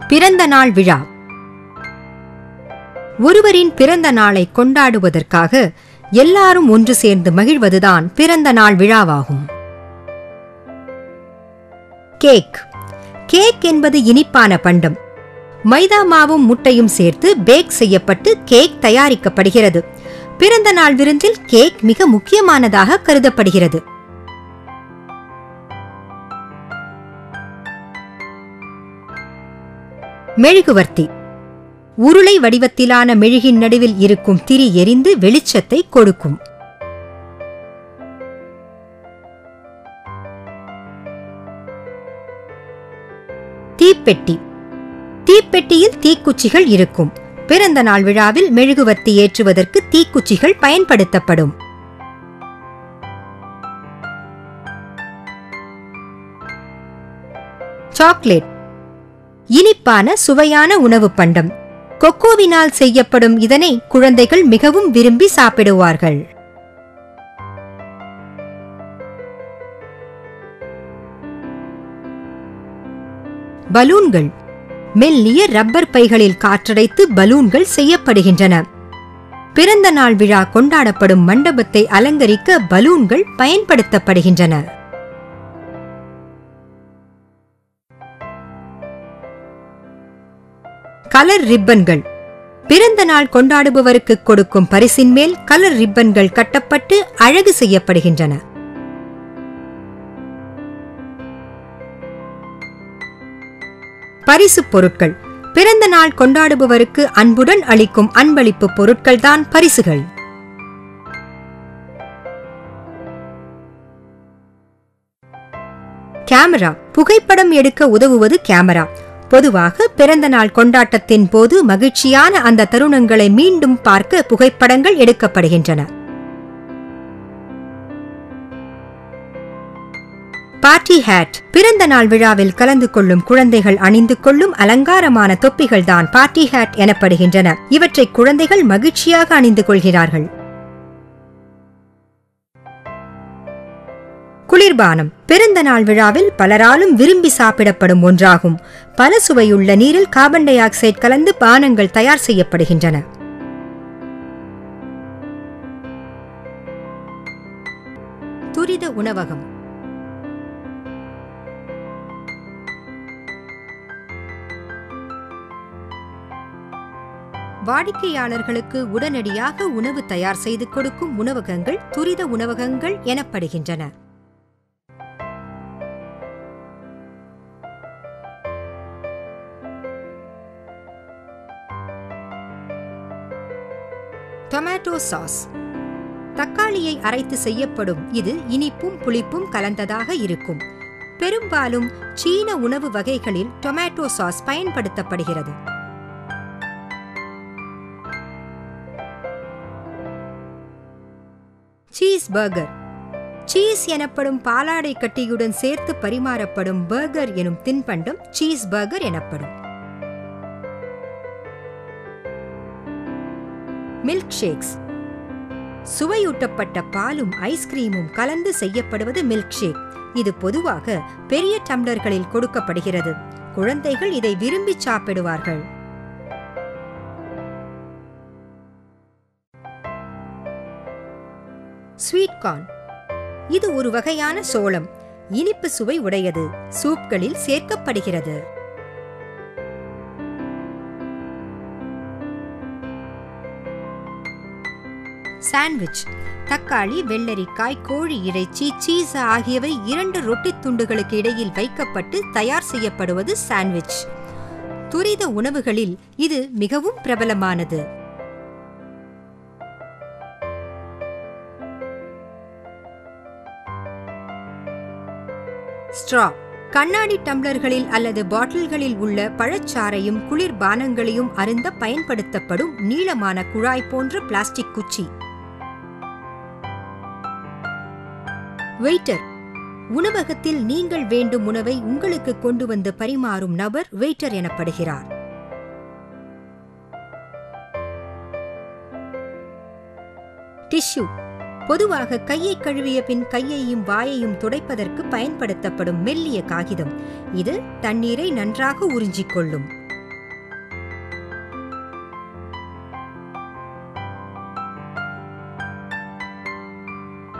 பிறந்த நாள் விழா ஒருவரின் பிறந்த நாளை கொண்டாடுவதற்காக எல்லாரும் ஒன்று சேர்ந்து மகிழ்வதுதான் பிறந்த நாள் விழாவாகும் கேக் கேக் என்பது இனிப்பான பண்டம் மைதா மாவும் முட்டையும் சேர்த்து பேக் செய்யப்பட்டு கேக் தயாரிக்கப்படுகிறது பிறந்த நாள் விருந்தில் கேக் மிக முக்கியமானதாக கருதப்படுகிறது மெழுகுவர்த்தி உருளை வடிவத்திலான மெழுகின் நடுவில் இருக்கும் திரி எரிந்து வெளிச்சத்தை கொடுக்கும் தீப்பெட்டி தீப்பெட்டியில் தீக்குச்சிகள் இருக்கும் பிறந்த நாள் விழாவில் மெழுகுவர்த்தி ஏற்றுவதற்கு தீக்குச்சிகள் பயன்படுத்தப்படும் சாக்லேட் இனிப்பான சுவையான உணவு பண்டம் கொக்கோவினால் செய்யப்படும் இதனை குழந்தைகள் மிகவும் விரும்பி சாப்பிடுவார்கள் பலூன்கள் மெல்லிய ரப்பர் பைகளில் காற்றடைத்து பலூன்கள் செய்யப்படுகின்றன பிறந்த நாள் விழா கொண்டாடப்படும் மண்டபத்தை அலங்கரிக்க பலூன்கள் பயன்படுத்தப்படுகின்றன கலர் ரிப்பன்கள் பிறந்த நாள் கொண்டாடுபவருக்கு கொடுக்கும் பரிசின் மேல் கலர் ரிப்பன்கள் கட்டப்பட்டு அழகு செய்யப்படுகின்றன பரிசுப் பொருட்கள் பிறந்த நாள் கொண்டாடுபவருக்கு அன்புடன் அளிக்கும் அன்பளிப்பு பொருட்கள்தான் பரிசுகள் கேமரா புகைப்படம் எடுக்க உதவுவது கேமரா பொதுவாக பிறந்த நாள் கொண்டாட்டத்தின் போது மகிழ்ச்சியான அந்த தருணங்களை மீண்டும் பார்க்க புகைப்படங்கள் எடுக்கப்படுகின்றன பார்ட்டி ஹேட் பிறந்த நாள் விழாவில் கலந்து கொள்ளும் குழந்தைகள் அணிந்து கொள்ளும் அலங்காரமான தொப்பிகள்தான் பார்ட்டி ஹேட் எனப்படுகின்றன இவற்றை குழந்தைகள் மகிழ்ச்சியாக அணிந்து கொள்கிறார்கள் குளிர்பானம் பிறந்த நாள் விழாவில் பலராலும் விரும்பி சாப்பிடப்படும் ஒன்றாகும் பல சுவையுள்ள நீரில் கார்பன் டை ஆக்சைடு கலந்து பானங்கள் தயார் செய்யப்படுகின்றன துரித உணவகம் வாடிக்கையாளர்களுக்கு உடனடியாக உணவு தயார் செய்து கொடுக்கும் உணவகங்கள் துரித உணவகங்கள் எனப்படுகின்றன டொமேட்டோ சாஸ் தக்காளியை அரைத்து செய்யப்படும் இது இனிப்பும் புளிப்பும் கலந்ததாக இருக்கும் பெரும்பாலும் சீன உணவு வகைகளில் டொமேட்டோ சாஸ் பயன்படுத்தப்படுகிறது சீஸ் பர்கர் சீஸ் எனப்படும் பாலாடை கட்டியுடன் சேர்த்து பரிமாறப்படும் பர்கர் எனும் தின்பண்டம் சீஸ் பர்கர் எனப்படும் மில்க் ஷேக்ஸ் சுவையூட்டப்பட்ட பாலும் ஐஸ்கிரீமும் கலந்து செய்யப்படுவது மில்க் ஷேக் இது பொதுவாக பெரிய டம்ளர்களில் கொடுக்கப்படுகிறது குழந்தைகள் இதை விரும்பி சாப்பிடுவார்கள் ஸ்வீட் கார்ன் இது ஒரு வகையான சோளம் இனிப்பு சுவை உடையது சூப்களில் சேர்க்கப்படுகிறது சாண்ட்விச் தக்காளி வெள்ளரிக்காய் கோழி இறைச்சி சீஸ் ஆகியவை இரண்டு ரொட்டி துண்டுகளுக்கு இடையில் வைக்கப்பட்டு தயார் செய்யப்படுவது சாண்ட்விச் துரித உணவுகளில் இது மிகவும் பிரபலமானது ஸ்ட்ரா கண்ணாடி டம்ளர்களில் அல்லது பாட்டில்களில் உள்ள பழச்சாறையும் குளிர்பானங்களையும் அருந்த பயன்படுத்தப்படும் நீளமான குழாய் போன்ற பிளாஸ்டிக் குச்சி வெயிட்டர் உணவகத்தில் நீங்கள் வேண்டும் உணவை உங்களுக்கு கொண்டு வந்து பரிமாறும் நபர் வெயிட்டர் எனப்படுகிறார் டிஷ்யூ பொதுவாக கையை கழுவிய பின் கையையும் வாயையும் துடைப்பதற்கு பயன்படுத்தப்படும் மெல்லிய காகிதம் இது தண்ணீரை நன்றாக உறிஞ்சிக் கொள்ளும்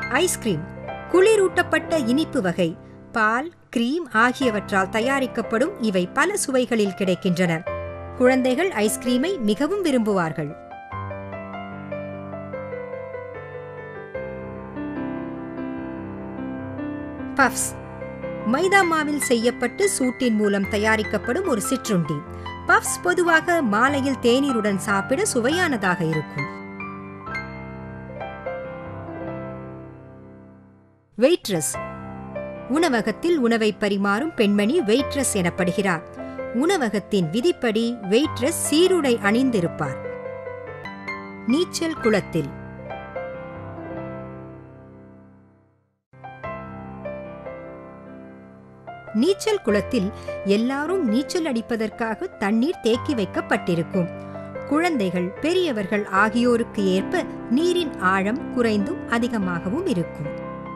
ஐஸ்கிரீம் குளிரூட்டப்பட்ட இனிப்பு வகை பால் கிரீம் ஆகியவற்றால் தயாரிக்கப்படும் இவை பல சுவைகளில் கிடைக்கின்றன குழந்தைகள் ஐஸ்கிரீமை மிகவும் விரும்புவார்கள் பஃப்ஸ் மைதா மாவில் செய்யப்பட்டு சூட்டின் மூலம் தயாரிக்கப்படும் ஒரு சிற்றுண்டி பஃப்ஸ் பொதுவாக மாலையில் தேநீருடன் சாப்பிட சுவையானதாக இருக்கும் வெயிட்ரஸ் உணவகத்தில் உணவை பரிமாறும் பெண்மணி வெயிட்ரஸ் எனப்படுகிறார் உணவகத்தின் விதிப்படி வெயிட்ரஸ் சீருடை அணிந்திருப்பார் நீச்சல் குளத்தில் நீச்சல் குளத்தில் எல்லாரும் நீச்சல் அடிப்பதற்காக தண்ணீர் தேக்கி வைக்கப்பட்டிருக்கும் குழந்தைகள் பெரியவர்கள் ஆகியோருக்கு ஏற்ப நீரின் ஆழம் குறைந்தும் அதிகமாகவும் இருக்கும்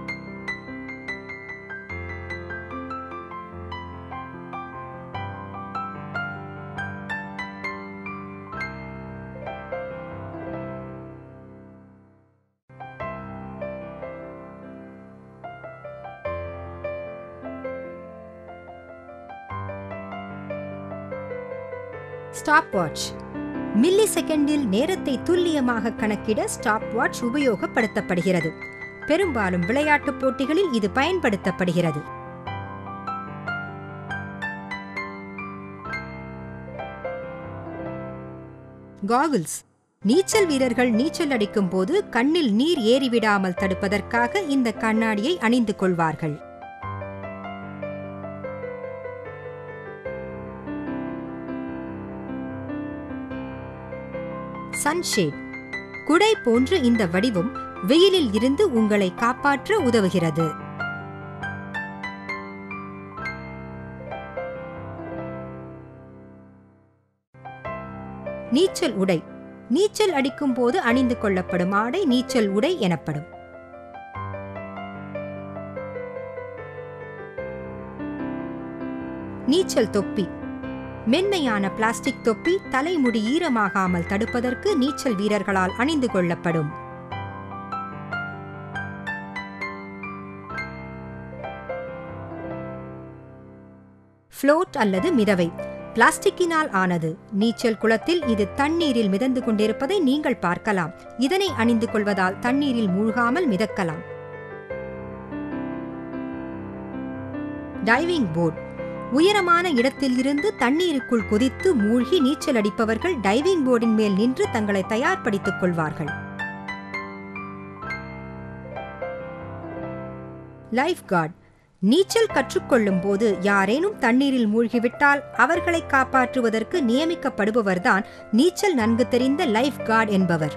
ஸ்டாப் வாட்ச் மில்லி செகண்டில் நேரத்தை துல்லியமாக கணக்கிட ஸ்டாப் வாட்ச் உபயோகப்படுத்தப்படுகிறது பெரும்பாலும் விளையாட்டுப் போட்டிகளில் இது பயன்படுத்தப்படுகிறது காகுல்ஸ் நீச்சல் வீரர்கள் நீச்சல் அடிக்கும் போது கண்ணில் நீர் ஏறிவிடாமல் தடுப்பதற்காக இந்த கண்ணாடியை அணிந்து கொள்வார்கள் சன்ஷேட் குடை போன்ற இந்த வடிவம் வெயிலில் இருந்து உங்களை காப்பாற்ற உதவுகிறது நீச்சல் உடை நீச்சல் அடிக்கும் போது அணிந்து கொள்ளப்படும் ஆடை நீச்சல் உடை எனப்படும் நீச்சல் தொப்பி மென்மையான பிளாஸ்டிக் தொப்பி தலைமுடி ஈரமாகாமல் தடுப்பதற்கு நீச்சல் வீரர்களால் அணிந்து கொள்ளப்படும் ஃப்ளோட் அல்லது மிதவை பிளாஸ்டிக்கினால் ஆனது நீச்சல் குளத்தில் இது தண்ணீரில் மிதந்து கொண்டிருப்பதை நீங்கள் பார்க்கலாம் இதனை அணிந்து கொள்வதால் தண்ணீரில் மூழ்காமல் மிதக்கலாம் டைவிங் போர்ட் உயரமான இடத்தில் இருந்து தண்ணீருக்குள் குதித்து மூழ்கி நீச்சல் அடிப்பவர்கள் டைவிங் போர்டின் மேல் நின்று தங்களை தயார்படுத்திக் கொள்வார்கள் லைஃப் கார்டு நீச்சல் கற்றுக்கொள்ளும் போது யாரேனும் தண்ணீரில் மூழ்கிவிட்டால் அவர்களை காப்பாற்றுவதற்கு நியமிக்கப்படுபவர்தான் நீச்சல் நன்கு தெரிந்த லைஃப் கார்டு என்பவர்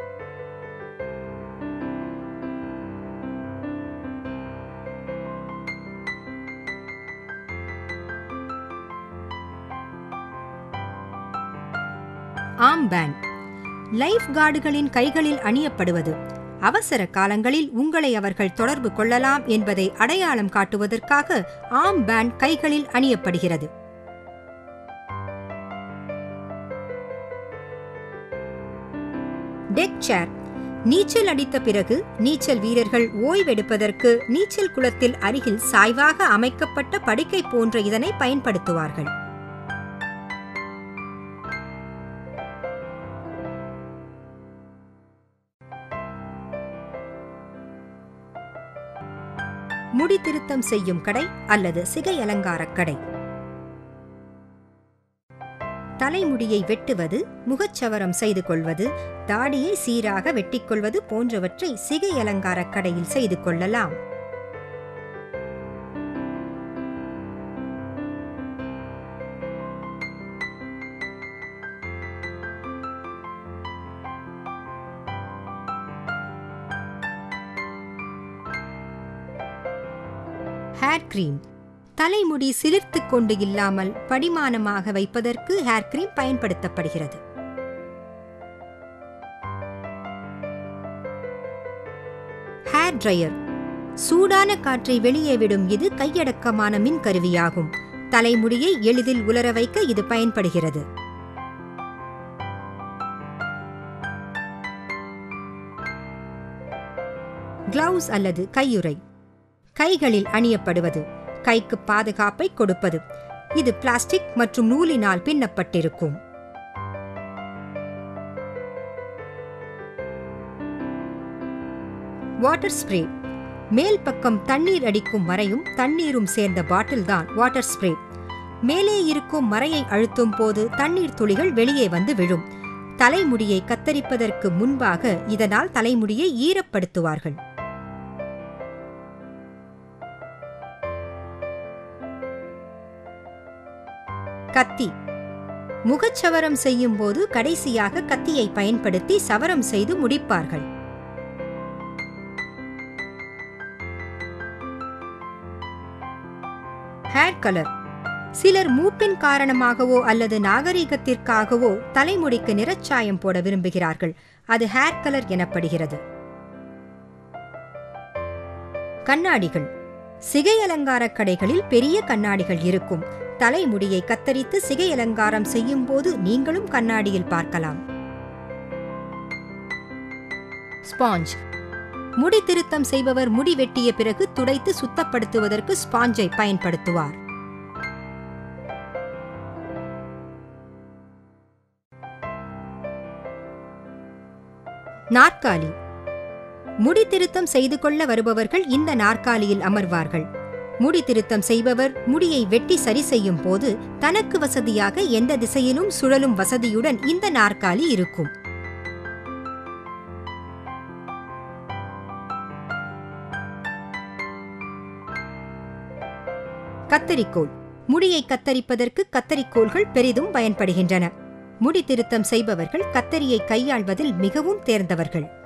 ஆம் பேண்ட் லைஃப் கார்டுகளின் கைகளில் அணியப்படுவது அவசர காலங்களில் உங்களை அவர்கள் தொடர்பு கொள்ளலாம் என்பதை அடையாளம் காட்டுவதற்காக ஆம் பேண்ட் கைகளில் அணியப்படுகிறது டெக் சேர் நீச்சல் அடித்த பிறகு நீச்சல் வீரர்கள் ஓய்வெடுப்பதற்கு நீச்சல் குளத்தில் அருகில் சாய்வாக அமைக்கப்பட்ட படுக்கை போன்ற இதனை பயன்படுத்துவார்கள் முடி திருத்தம் செய்யும் கடை அல்லது சிகை அலங்காரக் கடை தலைமுடியை வெட்டுவது முகச்சவரம் செய்து கொள்வது தாடியை சீராக வெட்டிக்கொள்வது போன்றவற்றை சிகை அலங்காரக் கடையில் செய்து கொள்ளலாம் ஹேர் கிரீம் தலைமுடி சிலிர்த்துக் கொண்டு இல்லாமல் படிமானமாக வைப்பதற்கு ஹேர் கிரீம் பயன்படுத்தப்படுகிறது ஹேர் ட்ரையர் சூடான காற்றை வெளியே விடும் இது கையடக்கமான மின் கருவியாகும் தலைமுடியை எளிதில் உலர வைக்க இது பயன்படுகிறது கிளவுஸ் அல்லது கையுறை கைகளில் அணியப்படுவது கைக்கு பாதுகாப்பை கொடுப்பது இது பிளாஸ்டிக் மற்றும் நூலினால் பின்னப்பட்டிருக்கும் வாட்டர் ஸ்ப்ரே மேல் பக்கம் தண்ணீர் அடிக்கும் மறையும் தண்ணீரும் சேர்ந்த பாட்டில் தான் வாட்டர் ஸ்ப்ரே மேலே இருக்கும் மறையை அழுத்தும் போது தண்ணீர் துளிகள் வெளியே வந்து விழும் தலைமுடியை கத்தரிப்பதற்கு முன்பாக இதனால் தலைமுடியை ஈரப்படுத்துவார்கள் கத்தி முகச்சவரம் செய்யும் போது கடைசியாக கத்தியை பயன்படுத்தி சவரம் செய்து முடிப்பார்கள் ஹேர் கலர் சிலர் மூப்பின் காரணமாகவோ அல்லது நாகரீகத்திற்காகவோ தலைமுடிக்கு நிறச்சாயம் போட விரும்புகிறார்கள் அது ஹேர் கலர் எனப்படுகிறது கண்ணாடிகள் சிகை அலங்கார கடைகளில் பெரிய கண்ணாடிகள் இருக்கும் தலைமுடியை கத்தரித்து சிகை அலங்காரம் செய்யும் போது நீங்களும் கண்ணாடியில் பார்க்கலாம் ஸ்பாஞ்ச் முடி திருத்தம் செய்பவர் முடி வெட்டிய பிறகு துடைத்து சுத்தப்படுத்துவதற்கு ஸ்பாஞ்சை பயன்படுத்துவார் நாற்காலி முடி திருத்தம் செய்து கொள்ள வருபவர்கள் இந்த நாற்காலியில் அமர்வார்கள் முடி திருத்தம் செய்பவர் முடியை வெட்டி சரி செய்யும் போது தனக்கு வசதியாக எந்த திசையிலும் சுழலும் வசதியுடன் இந்த நாற்காலி இருக்கும் கத்தரிக்கோல் முடியை கத்தரிப்பதற்கு கத்தரிக்கோல்கள் பெரிதும் பயன்படுகின்றன முடி திருத்தம் செய்பவர்கள் கத்தரியை கையாள்வதில் மிகவும் தேர்ந்தவர்கள்